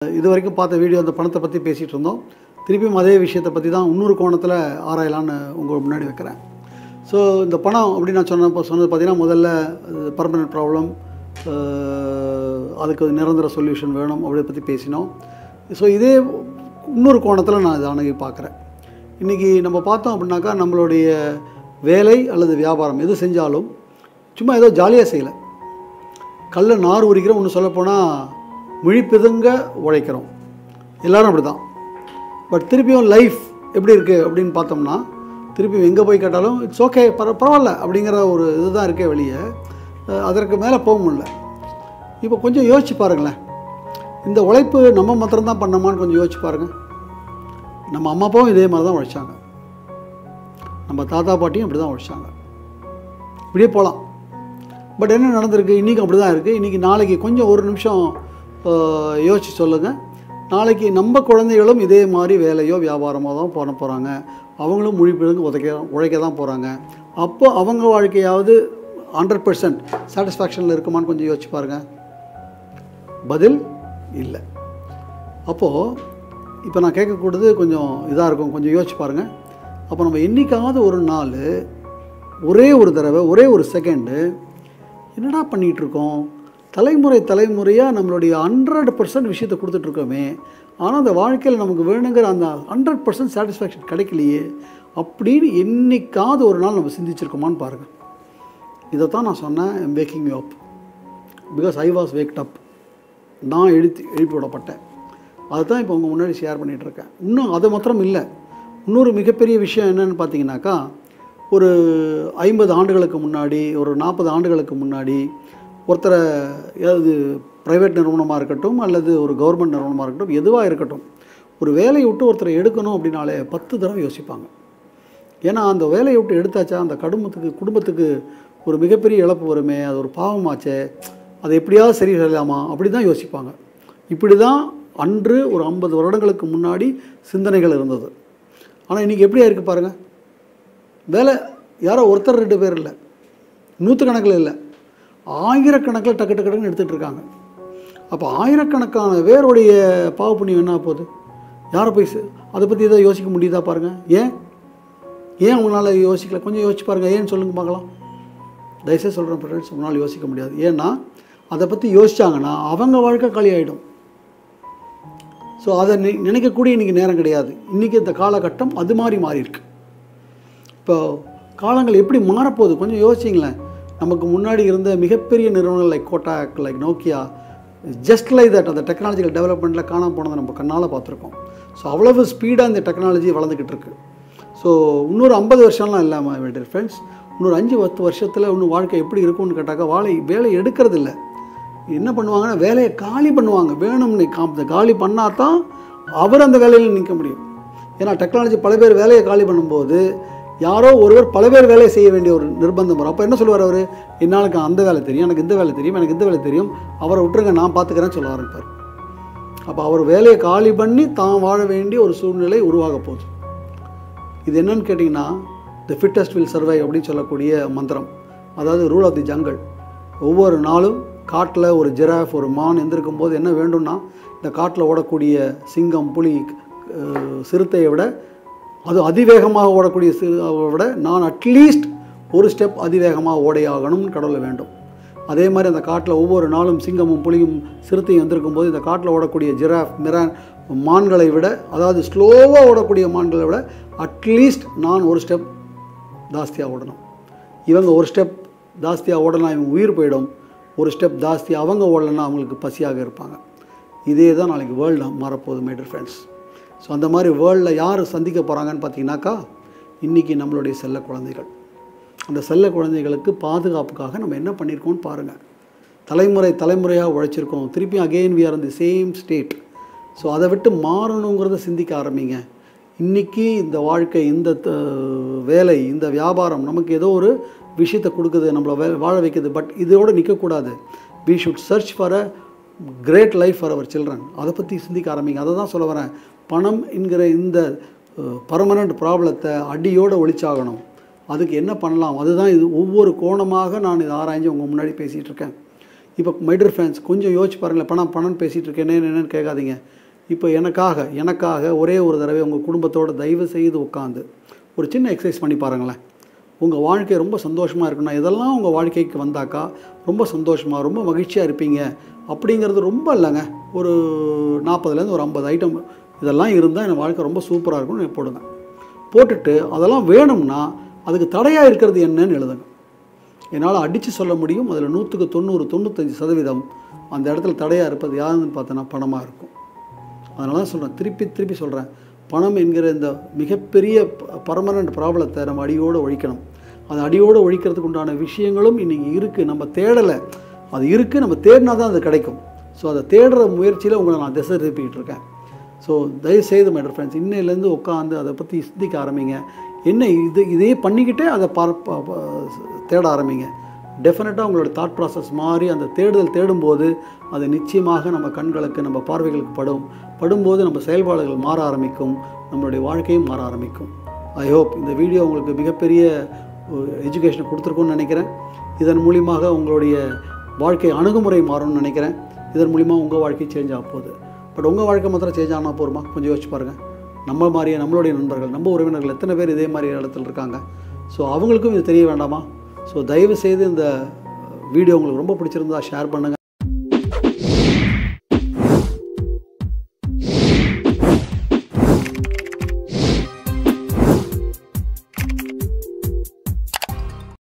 இது வரைக்கும் பார்த்த வீடியோ அந்த பணத்தை பற்றி பேசிகிட்டு இருந்தோம் திருப்பியும் அதே விஷயத்தை பற்றி தான் இன்னொரு கோணத்தில் ஆராயலான்னு உங்கள் முன்னாடி வைக்கிறேன் ஸோ இந்த பணம் அப்படின்னு நான் சொன்னப்போ சொன்னது பார்த்தீங்கன்னா முதல்ல பர்மனெண்ட் ப்ராப்ளம் அதுக்கு நிரந்தர சொல்யூஷன் வேணும் அப்படி பற்றி பேசினோம் ஸோ இதே இன்னொரு கோணத்தில் நான் இதை அணுகி பார்க்குறேன் இன்றைக்கி நம்ம பார்த்தோம் அப்படின்னாக்கா நம்மளுடைய வேலை அல்லது வியாபாரம் எது செஞ்சாலும் சும்மா ஏதோ ஜாலியாக செய்யலை கல்ல நார் உரிக்கிறோம் ஒன்று சொல்லப்போனால் விழிப்பிதுங்க உழைக்கிறோம் எல்லாரும் அப்படி தான் பட் திருப்பியும் லைஃப் எப்படி இருக்குது அப்படின்னு பார்த்தோம்னா திருப்பியும் எங்கே போய் கேட்டாலும் இட்ஸ் ஓகே பர பரவாயில்ல அப்படிங்கிற ஒரு இதுதான் இருக்கே வெளியே அஹ் அதற்கு மேலே போக முடியல இப்போ கொஞ்சம் யோசிச்சு பாருங்களேன் இந்த உழைப்பு நம்ம மாத்திரம்தான் பண்ணோமான்னு கொஞ்சம் யோசிச்சு பாருங்கள் நம்ம அம்மா அப்பாவும் இதே மாதிரி தான் உழைச்சாங்க நம்ம தாத்தா பாட்டியும் இப்படி தான் உழைச்சாங்க இப்படியே போகலாம் பட் என்ன நடந்திருக்கு இன்றைக்கி அப்படி தான் இருக்குது இன்றைக்கி நாளைக்கு கொஞ்சம் ஒரு நிமிஷம் ஆஹ், யோசிச்சு சொல்லுங்கள் நாளைக்கு நம்ம குழந்தைகளும் இதே மாதிரி வேலையோ வியாபாரமோ தான் பண்ண போகிறாங்க அவங்களும் மொழிபெயர்ந்து உதைக்க உழைக்க தான் போகிறாங்க அப்போ அவங்க வாழ்க்கையாவது ஹண்ட்ரட் பர்சன்ட் சாட்டிஸ்ஃபேக்ஷனில் இருக்குமான்னு கொஞ்சம் யோசிச்சு பாருங்கள் பதில் இல்லை அப்போது இப்போ நான் கேட்கக்கூடியது கொஞ்சம் இதாக இருக்கும் கொஞ்சம் யோசிச்சு பாருங்கள் அப்போ நம்ம என்றைக்காவது ஒரு நாள் ஒரே ஒரு தடவை ஒரே ஒரு செகண்டு என்னடா பண்ணிகிட்டு இருக்கோம் தலைமுறை தலைமுறையாக நம்மளுடைய ஹண்ட்ரட் பர்சன்ட் விஷயத்தை கொடுத்துட்ருக்கோமே ஆனால் அந்த வாழ்க்கையில் நமக்கு வேணுங்கிற அந்த ஹண்ட்ரட் பர்சன்ட் சாட்டிஸ்ஃபேக்ஷன் கிடைக்கலையே அப்படின்னு என்னைக்காவது ஒரு நாள் நம்ம சிந்திச்சிருக்கோமான்னு பாருங்கள் இதை தான் நான் சொன்னேன் am waking you up because I was waked up நான் எழுத்தி எழுப்பி விடப்பட்டேன் அதை தான் இப்போ உங்கள் முன்னாடி ஷேர் பண்ணிகிட்டு இருக்கேன் இன்னும் அது மாத்திரம் இல்லை இன்னொரு மிகப்பெரிய விஷயம் என்னன்னு பார்த்தீங்கன்னாக்கா ஒரு ஐம்பது ஆண்டுகளுக்கு முன்னாடி ஒரு நாற்பது ஆண்டுகளுக்கு முன்னாடி ஒருத்தரை ஏதாவது ப்ரைவேட் நிறுவனமாக இருக்கட்டும் அல்லது ஒரு கவர்மெண்ட் நிறுவனமாக இருக்கட்டும் எதுவாக இருக்கட்டும் ஒரு வேலையை விட்டு ஒருத்தரை எடுக்கணும் அப்படின்னாலே பத்து தடவை யோசிப்பாங்க ஏன்னா அந்த வேலையை விட்டு எடுத்தாச்சா அந்த குடும்பத்துக்கு குடும்பத்துக்கு ஒரு மிகப்பெரிய இழப்பு வருமே அது ஒரு பாவமாச்சே அதை எப்படியாவது சரி செய்யலாமா அப்படி தான் யோசிப்பாங்க இப்படி தான் அன்று ஒரு ஐம்பது வருடங்களுக்கு முன்னாடி சிந்தனைகள் இருந்தது ஆனால் இன்றைக்கி எப்படியா இருக்குது பாருங்கள் வேலை யாரோ ஒருத்தர் ரெண்டு பேர் இல்லை நூற்றுக்கணக்கில் இல்லை ஆயிரக்கணக்கில் டக்கு டக்கு டக்குன்னு எடுத்துகிட்டு இருக்காங்க அப்போ ஆயிரக்கணக்கான பேருடைய பாவ புண்ணியம் என்ன போகுது யாரை போய் சே- அதை பற்றி ஏதாவது யோசிக்க முடியுதா பாருங்கள் ஏன் ஏன் அவங்களால யோசிக்கல கொஞ்சம் யோசிச்சு பாருங்கள் ஏன்னு சொல்லுங்க பார்க்கலாம் தயவுசெய்து சொல்கிறேன் ஃப்ரெண்ட்ஸ் உங்களால் யோசிக்க முடியாது ஏன்னா அதை பற்றி யோசிச்சாங்கன்னா அவங்க வாழ்க்கை காலி ஆகிடும் ஸோ அதை நி நினைக்கக்கூடிய இன்றைக்கி நேரம் கிடையாது இன்றைக்கி இந்த காலகட்டம் அது மாதிரி மாறி இருக்கு இப்போ காலங்கள் எப்படி மாறப்போகுது கொஞ்சம் யோசிச்சிங்களேன் நமக்கு முன்னாடி இருந்த மிகப்பெரிய நிறுவனங்கள் like Kotak like Nokia just like that அந்த டெக்னாலஜிக்கல் டெவலப்மெண்ட்டில் காணாம போனதை நம்ம கண்ணால் பார்த்துருக்கோம் ஸோ அவ்வளவு ஸ்பீடாக இந்த டெக்னாலஜி வளர்ந்துக்கிட்டு இருக்கு ஸோ இன்னொரு ஐம்பது வருஷம்லாம் இல்லாமல் வேண்டிய ஃப்ரெண்ட்ஸ் இன்னொரு அஞ்சு பத்து வருஷத்தில் இன்னும் வாழ்க்கை எப்படி இருக்கும்னு கேட்டாக்கா வாழை வேலை எடுக்கிறது இல்லை என்ன பண்ணுவாங்கன்னா வேலையை காலி பண்ணுவாங்க வேணும்னு காம் காலி பண்ணால் தான் அவர் அந்த வேலையில் நிற்க முடியும் ஏன்னா டெக்னாலஜி பல பேர் வேலையை காலி பண்ணும்போது யாரோ ஒருவர் பல பேர் வேலையை செய்ய வேண்டிய ஒரு நிர்பந்தம் வரும் அப்போ என்ன சொல்லுவார் அவர் என்னாலுக்கு அந்த வேலை தெரியும் எனக்கு இந்த வேலை தெரியும் எனக்கு இந்த வேலை தெரியும் அவரை விட்டுருங்க நான் பார்த்துக்கிறேன்னு சொல்ல ஆரம்பிப்பார் அப்போ அவர் வேலையை காலி பண்ணி தான் வாழ வேண்டிய ஒரு சூழ்நிலை உருவாக போகுது இது என்னன்னு கேட்டிங்கன்னா தி ஃபிட்டஸ்ட் வில் சர்வை அப்படின்னு சொல்லக்கூடிய மந்திரம் அதாவது ரூல் ஆஃப் தி ஜங்கல் ஒவ்வொரு நாளும் காட்டில் ஒரு ஜிராஃப் ஒரு மான் எந்திருக்கும் போது என்ன வேண்டும்னா இந்த காட்டில் ஓடக்கூடிய சிங்கம் புலி அஹ், சிறுத்தையை விட அது அதிவேகமாக ஓடக்கூடிய சிறுத்தை விட நான் அட்லீஸ்ட் ஒரு ஸ்டெப் அதிவேகமாக ஓடையாகணும்னு கடவுள் வேண்டும் அதே மாதிரி அந்த காட்டில் ஒவ்வொரு நாளும் சிங்கமும் புலியும் சிறுத்தையும் வந்திருக்கும் போது இந்த காட்டில் ஓடக்கூடிய ஜிராஃப் மிரான் மான்களை விட அதாவது ஸ்லோவாக ஓடக்கூடிய மான்களை விட அட்லீஸ்ட் நான் ஒரு ஸ்டெப் ஜாஸ்தியாக ஓடணும் இவங்க ஒரு ஸ்டெப் ஜாஸ்தியாக ஓடலாம் இவங்க உயிர் போயிடும் ஒரு ஸ்டெப் ஜாஸ்தி அவங்க ஓடலைன்னா அவங்களுக்கு பசியாக இருப்பாங்க இதே தான் நாளைக்கு வேர்ல்டு மாறப்போகுது மேடர் ஃப்ரெண்ட்ஸ் ஸோ அந்த மாதிரி வேர்ல்டில் யார் சந்திக்க போகிறாங்கன்னு பார்த்தீங்கன்னாக்கா இன்றைக்கி நம்மளுடைய செல்ல குழந்தைகள் அந்த செல்ல குழந்தைகளுக்கு பாதுகாப்புக்காக நம்ம என்ன பண்ணியிருக்கோம்னு பாருங்கள் தலைமுறை தலைமுறையாக உழைச்சிருக்கோம் திருப்பி again we are the same state so அதை விட்டு மாறணுங்கிறத சிந்திக்க ஆரம்பிங்க இன்றைக்கி இந்த வாழ்க்கை இந்த த- வேலை இந்த வியாபாரம் நமக்கு ஏதோ ஒரு விஷயத்தை கொடுக்குது நம்மளை வே வாழ வைக்குது பட் இதோடு நிற்கக்கூடாது we should search for a great life for our children அதை பற்றி சிந்திக்க ஆரம்பிங்க அதை தான் சொல்ல வரேன் பணம் என்கிற இந்த பர்மனண்ட் ப்ராப்ளத்தை அடியோடு ஒழிச்சாகணும் அதுக்கு என்ன பண்ணலாம் அதுதான் இது ஒவ்வொரு கோணமாக நான் இதை ஆராய்ஞ்சு உங்கள் முன்னாடி பேசிகிட்டு இருக்கேன் இப்போ மைடர் ஃபேன்ஸ் கொஞ்சம் யோசிச்சு பாருங்களேன் பணம் பணம் பேசிகிட்டு இருக்கேனே என்னன்னு கேட்காதீங்க இப்போ எனக்காக எனக்காக ஒரே ஒரு தடவை உங்கள் குடும்பத்தோட தயவு செய்து உட்காந்து ஒரு சின்ன எக்ஸசைஸ் பண்ணி பாருங்களேன் உங்கள் வாழ்க்கை ரொம்ப சந்தோஷமாக இருக்குன்னா இதெல்லாம் உங்கள் வாழ்க்கைக்கு வந்தாக்கா ரொம்ப சந்தோஷமாக ரொம்ப மகிழ்ச்சியாக இருப்பீங்க அப்படிங்கிறது ரொம்ப இல்லைங்க ஒரு நாற்பதுலேருந்து ஒரு ஐம்பது ஐட்டம் இதெல்லாம் இருந்தால் என் வாழ்க்கை ரொம்ப சூப்பராக இருக்கும்னு போடுங்க போட்டுட்டு அதெல்லாம் வேணும்னா அதுக்கு தடையாக இருக்கிறது என்னன்னு எழுதுங்க என்னால் அடித்து சொல்ல முடியும் அதில் நூற்றுக்கு தொண்ணூறு தொண்ணூத்தஞ்சு சதவீதம் அந்த இடத்துல தடையாக இருப்பது யாருன்னு பார்த்தோன்னா பணமாக இருக்கும் அதனால தான் சொல்கிறேன் திருப்பி திருப்பி சொல்கிறேன் பணம் என்கிற இந்த மிகப்பெரிய பர்மனண்ட் ப்ராப்ளத்தை நம்ம அடியோடு ஒழிக்கணும் அது அடியோடு ஒழிக்கிறதுக்கு உண்டான விஷயங்களும் இன்றைக்கி இருக்குது நம்ம தேடலை அது இருக்குது நம்ம தேடினா தான் அது கிடைக்கும் ஸோ அதை தேடுற முயற்சியில் உங்களை நான் திசை திருப்பிக்கிட்டு இருக்கேன் ஸோ தயவுசெய்து மைடர் ஃப்ரெண்ட்ஸ் இன்னையிலேருந்து உட்காந்து அதை பற்றி சிந்திக்க ஆரம்பிங்க என்ன இது இதே பண்ணிக்கிட்டே அதை பார் ப- ப- தேட ஆரம்பிங்க டெஃபினட்டாக உங்களோட தாட் ப்ராசஸ் மாறி அந்த தேடுதல் தேடும்போது அது நிச்சயமாக நம்ம கண்களுக்கு நம்ம பார்வைகளுக்கு படும் படும்போது நம்ம செயல்பாடுகள் மாற ஆரம்பிக்கும் நம்மளுடைய வாழ்க்கையும் மாற ஆரம்பிக்கும் ஐ ஹோப் இந்த வீடியோ உங்களுக்கு மிகப்பெரிய எஜுகேஷனை கொடுத்துருக்குன்னு நினைக்கிறேன் இதன் மூலியமாக உங்களுடைய வாழ்க்கை அணுகுமுறை மாறும்னு நினைக்கிறேன் இதன் மூலிமா உங்கள் வாழ்க்கை சேஞ்ச் ஆக போகுது பட் உங்கள் வாழ்க்கை மாத்திரம் சேஞ்ச் ஆனால் போருமா கொஞ்சம் யோசிச்சு பாருங்கள் நம்ம மாதிரியே நம்மளுடைய நண்பர்கள் நம்ம உறவினர்கள் எத்தனை பேர் இதே மாதிரி இடத்துல இருக்காங்க ஸோ அவங்களுக்கும் இது தெரிய வேண்டாமா ஸோ தயவு செய்து இந்த வீடியோ உங்களுக்கு ரொம்ப பிடிச்சிருந்தா ஷேர் பண்ணுங்கள்